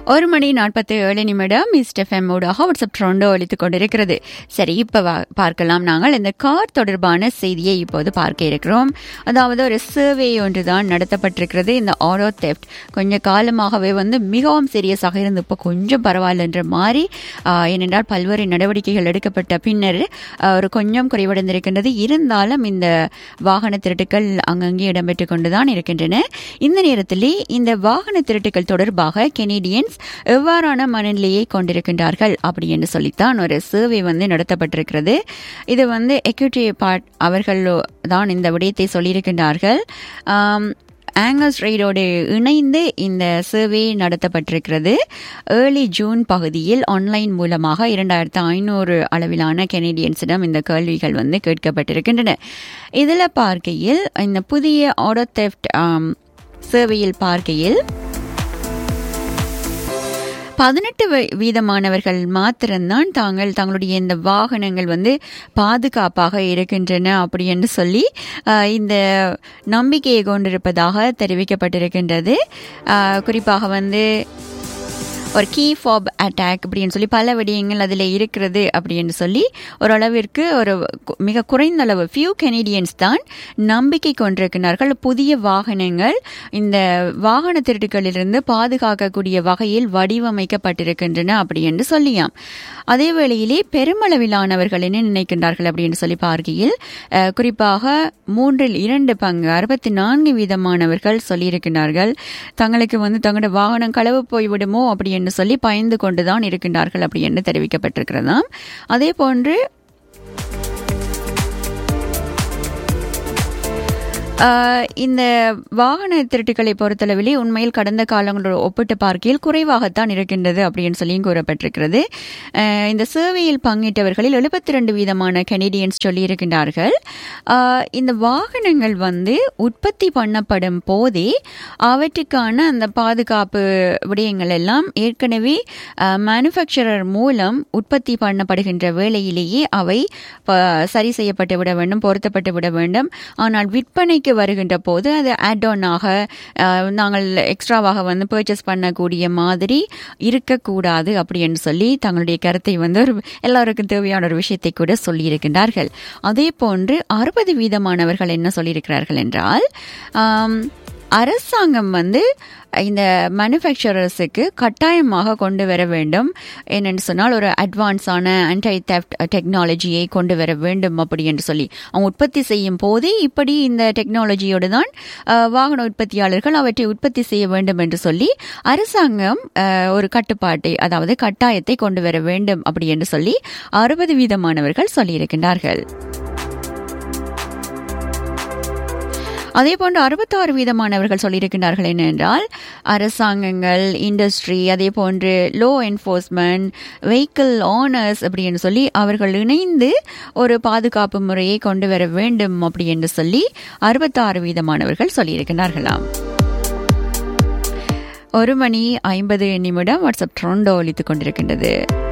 ஒரு மணி நாற்பத்தி ஏழு நிமிடம் மிஸ்டர் எஃப்எம் ஊடாக வாட்ஸ்அப் ட்ரோண்டோ ஒழித்துக் கொண்டிருக்கிறது சரி இப்போ பார்க்கலாம் நாங்கள் இந்த கார் தொடர்பான செய்தியை இப்போது பார்க்க இருக்கிறோம் அதாவது ஒரு சர்வே ஒன்று தான் நடத்தப்பட்டிருக்கிறது இந்த ஆட்டோ தெஃப்ட் கொஞ்ச காலமாகவே வந்து மிகவும் சீரியஸாக இருந்து இப்போ கொஞ்சம் பரவாயில்லன்ற மாதிரி ஆஹ், ஏனென்றால் பல்வேறு நடவடிக்கைகள் எடுக்கப்பட்ட பின்னர் ஆஹ், ஒரு கொஞ்சம் குறைவடைந்திருக்கின்றது இருந்தாலும் இந்த வாகன திருட்டுக்கள் அங்கங்கே இடம்பெற்று கொண்டுதான் இருக்கின்றன இந்த நேரத்திலே இந்த வாகன திருட்டுக்கள் தொடர்பாக கெனடியன்ஸ் எவ்வாறான மனநிலையை கொண்டிருக்கின்றார்கள் அப்படி என்று சொல்லித்தான் ஒரு சர்வே வந்து நடத்தப்பட்டிருக்கிறது இது வந்து எக்யூட்டி பார்ட் அவர்கள் தான் இந்த விடயத்தை சொல்லியிருக்கின்றார்கள் ஆம், ஆங்கஸ் ரெய்டோடு இணைந்து இந்த சர்வே நடத்தப்பட்டிருக்கிறது ஏர்லி ஜூன் பகுதியில் ஆன்லைன் மூலமாக இரண்டாயிரத்து ஐநூறு அளவிலான கெனடியன்ஸிடம் இந்த கேள்விகள் வந்து கேட்கப்பட்டிருக்கின்றன இதில் பார்க்கையில் இந்த புதிய ஆடோ தெஃப்ட் சர்வேயில் பார்க்கையில் பதினெட்டு வீதமானவர்கள் மாத்திரம்தான் தாங்கள் தங்களுடைய இந்த வாகனங்கள் வந்து பாதுகாப்பாக இருக்கின்றன அப்படி என்று சொல்லி ஆஹ், இந்த நம்பிக்கையை கொண்டிருப்பதாக தெரிவிக்கப்பட்டிருக்கின்றது ஆஹ், குறிப்பாக வந்து ஒரு கீ ஃபாப் அட்டாக் அப்படின்னு சொல்லி பல விடயங்கள் அதில் இருக்கிறது அப்படின்னு சொல்லி ஓரளவிற்கு ஒரு கு- மிக குறைந்த அளவு ஃபியூ கெனடியன்ஸ் தான் நம்பிக்கை கொண்டிருக்கிறார்கள் புதிய வாகனங்கள் இந்த வாகன திருட்டுகளிலிருந்து பாதுகாக்கக்கூடிய வகையில் வடிவமைக்கப்பட்டிருக்கின்றன அப்படி என்று சொல்லியாம் அதே வேளையிலே பெருமளவிலானவர்கள் என்ன நினைக்கின்றார்கள் அப்படின்னு சொல்லி பார்க்கையில் அஹ், குறிப்பாக மூன்றில் இரண்டு பங்கு அறுபத்தி நான்கு வீதமானவர்கள் சொல்லியிருக்கிறார்கள் தங்களுக்கு வந்து தங்களோட வாகனம் களவு போய்விடுமோ அப்படி என்று சொல்லி பயந்து கொண்டுதான் இருக்கின்றார்கள் அப்படி என்று தெரிவிக்கப்பட்டிருக்கிறதாம் அதே போன்று ஆஹ், இந்த வாகன திருட்டுகளை பொறுத்தளவிலே உண்மையில் கடந்த காலங்களோட ஒப்பிட்டு பார்க்கையில் குறைவாகத்தான் இருக்கின்றது அப்படின்னு சொல்லியும் கூறப்பட்டிருக்கிறது ஆஹ், இந்த சர்வேயில் பங்கிட்டவர்களில் எழுபத்தி ரெண்டு வீதமான கெனடியன்ஸ் சொல்லியிருக்கின்றார்கள் ஆஹ், இந்த வாகனங்கள் வந்து உற்பத்தி பண்ணப்படும் போதே அவற்றுக்கான அந்த பாதுகாப்பு விடயங்கள் எல்லாம் ஏற்கனவே மேனுஃபேக்சரர் மூலம் உற்பத்தி பண்ணப்படுகின்ற வேளையிலேயே அவை ப- சரி செய்யப்பட்டு விட வேண்டும் பொருத்தப்பட்டு விட வேண்டும் ஆனால் விற்பனைக்கு வருகின்ற போது அது ஆட்-ஆனாக நாங்கள் எக்ஸ்ட்ராவாக வந்து பர்ச்சேஸ் பண்ணக்கூடிய மாதிரி இருக்கக்கூடாது அப்படி என்று சொல்லி தங்களுடைய கருத்தை வந்து ஒரு எல்லாருக்கும் தேவையான ஒரு விஷயத்தை கூட சொல்லியிருக்கின்றார்கள் அதே போன்று அறுபது வீதமானவர்கள் என்ன சொல்லியிருக்கிறார்கள் என்றால் ஆம், அரசாங்கம் வந்து இந்த மேனுஃபேக்சரர்ஸுக்கு கட்டாயமாக கொண்டு வர வேண்டும் என்னென்னு சொன்னால் ஒரு அட்வான்ஸான ஆன்டை தெஃப்ட் டெக்னாலஜியை கொண்டு வர வேண்டும் அப்படி என்று சொல்லி அவங்க உற்பத்தி செய்யும் போதே இப்படி இந்த டெக்னாலஜியோடு தான் அஹ், வாகன உற்பத்தியாளர்கள் அவற்றை உற்பத்தி செய்ய வேண்டும் என்று சொல்லி அரசாங்கம் அஹ், ஒரு கட்டுப்பாட்டை அதாவது கட்டாயத்தை கொண்டு வர வேண்டும் அப்படி என்று சொல்லி அறுபது வீதமானவர்கள் சொல்லியிருக்கின்றார்கள் அதே போன்று அறுபத்தாறு வீதமானவர்கள் சொல்லியிருக்கின்றார்கள் என்னென்றால் அரசாங்கங்கள் இண்டஸ்ட்ரி அதே போன்று லோ என்ஃபோர்ஸ்மெண்ட் வெஹிக்கிள் ஓனர்ஸ் அப்படின்னு சொல்லி அவர்கள் இணைந்து ஒரு பாதுகாப்பு முறையை கொண்டு வர வேண்டும் அப்படி என்று சொல்லி அறுபத்தாறு வீதமானவர்கள் சொல்லியிருக்கிறார்களாம் ஒரு மணி ஐம்பது நிமிடம் வாட்ஸ்அப் ட்ரோண்டோ ஒலித்துக் கொண்டிருக்கின்றது